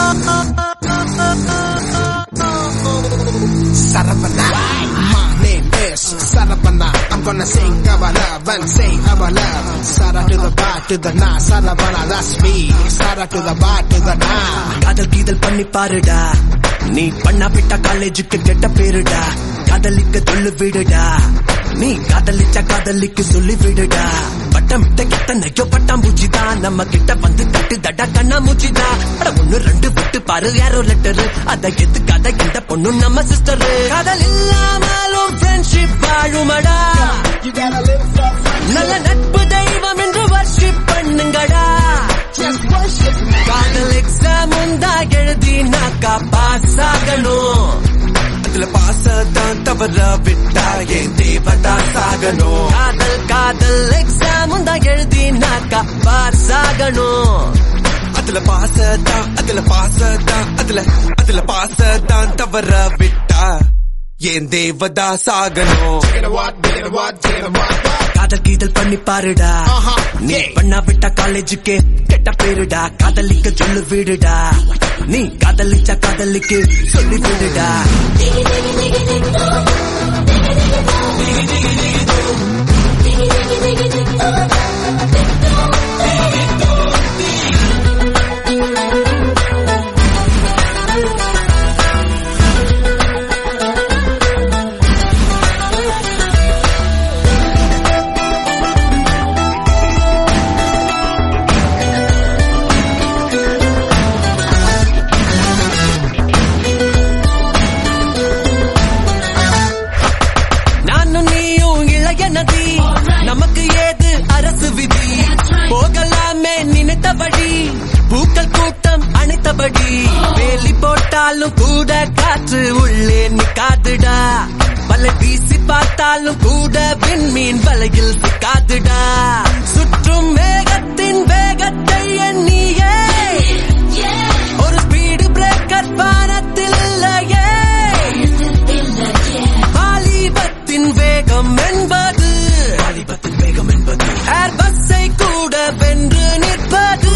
Saravana. My name is Saravana. I'm gonna sing about love and say about love. Sara to the bar to the na. Saravana, that's me. Sara to the bar to the na. காதல் கீதல் பண்ணி பாருடா நீ பண்ணா விட்டா காலேஜுக்கு கெட்ட பேருடா காதலிக்க சொல்லு விடுடா நீ காதலிச்ச காதலிக்கு சொல்லி விடுடா பட்டம் விட்ட கெட்ட நையோ பட்டாம்பூச்சி தான் நம்ம கிட்ட வந்து கட்டு தடா கண்ணா மூச்சி தான் அட ஒண்ணு ரெண்டு விட்டு பாரு யாரோ லெட்டரு அத எதுக்காத இந்த பொண்ணு நம்ம சிஸ்டர் காதல் இல்லாமலும் ஃப்ரெண்ட்ஷிப் வாழுமடா You gotta live for friendship. நல்ல நட்பு தெய்வம் என்று வர்ஷிப் பண்ணுங்கடா Just worship me. காதல் எக்ஸாம் உண்டா எழுதினாக்கா பாஸ் ஆகணும் அதுல பாஸ் தான் தவற விட்டா என் தேவதா சாகணும் காதல் காதல் எக்ஸாம் உண்டா எழுதினாக்கா பாஸ் ஆகணும் அதுல பாஸ் தான் அதுல பாஸ் தான் அதுல அதுல பாஸ் தான் தவற விட்டா என் தேவதா சாகணும் Get a what, get a what, get a what, what. காதல் கீதல் பண்ணி பாருடா Uh-huh. நீ Yeah. பண்ணா விட்டா காலேஜுக்கு கெட்ட பேருடா காதலிக்க சொல்லு விடுடா நீ காதலிச்சா காதலிக்கு சொல்லி விடுடா நானும் நீயும் இளைய நதி நமக்கு ஏது அரசு விதி போகலாமே நினைத்தபடி பூக்கள் கூட்டம் அணைத்தபடி வேலி போட்டாலும் கூட காற்று உள்ளே நிக்காதுடா வலை வீசி பார்த்தாலும் கூட விண்மீன் வலையில் சிக்காதுடா சுற்றும் மேகத்தின் வேகத்தை எண்ணியே ஒரு ஸ்பீடு பிரேக்கர் பானத்தில் இல்லையே வாலிபத்தின் வேகம் என்பது வாலிபத்தின் வேகம் என்பது ஏர் பஸ்ஸை கூட வென்று நிற்பது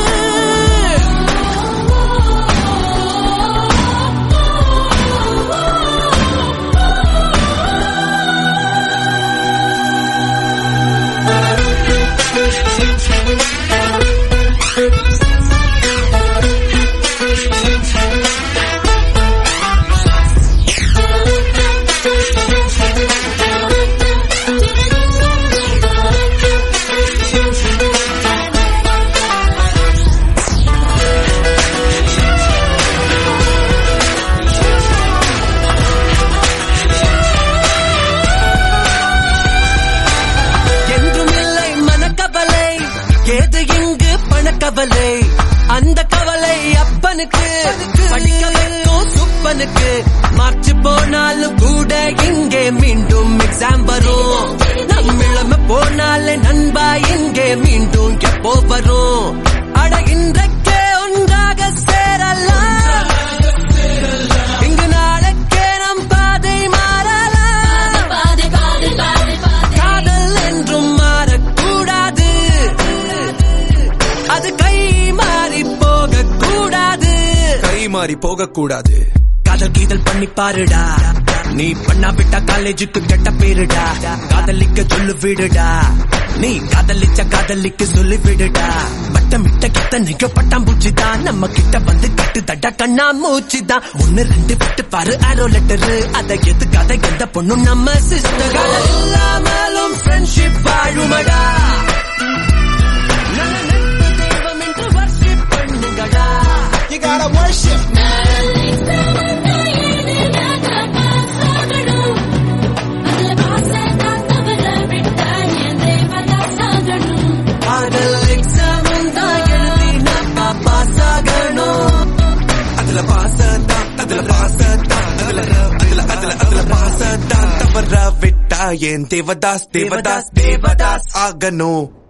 என்றும் இல்லை மனக்கவலை ஏது இங்கு பணக்கவலை அந்த கவலை அப்பனுக்கு படிக்க வைக்கும் சுப்பனுக்கு மார்ச் போனாலும் கூட இங்கே மீண்டும் எக்ஸாம் வரும் நம் இளமை போனாலே நண்பா இங்கே மீண்டும் எப்போ வரும் அட இன்றைக்கே ஒன்றாக சேரலாம் இங்கு நாளைக்கே நம் பாதை மாறலாம் காதல் என்றும் மாறக்கூடாது அது கை மாறி போக கூடாது கை மாறி போகக்கூடாது காதல் கீதல் பண்ணி பாருடா நீ பண்ணா விட்டா காலேஜுக்கு கெட்ட பேருடா காதலிக்க சொல்லு விடுடா நீ காதலிச்ச காதலிக்கு சொல்லி விடுடா பட்டம் விட்ட கிட்ட நிக பட்டாம்பூச்சி தான் நம்ம கிட்ட வந்து கட்டு தட்டா கண்ணா மூச்சு தான் ஒன்னு ரெண்டு விட்டு பாரு ஆரோ லெட்டரு அதை எதுக்காத எந்த பொண்ணும் நம்ம சிஸ்டர் இல்லாமலும் ஃப்ரெண்ட்ஷிப் வாழுமடா நல்ல நட்பு தெய்வம் என்று வர்ஷிப் பண்ணுங்கடா You gotta worship me. காதல் எக்ஸாம் தான் எழுதி நான் பாஸ் ஆகணும் அதுல பாசத்தான் அதுல பாசத்தான் அதுல அதுல அதுல அதுல பாசத்தான் தவற விட்டா என் தேவதாஸ் தேவதாஸ் தேவதாஸ் ஆகணும்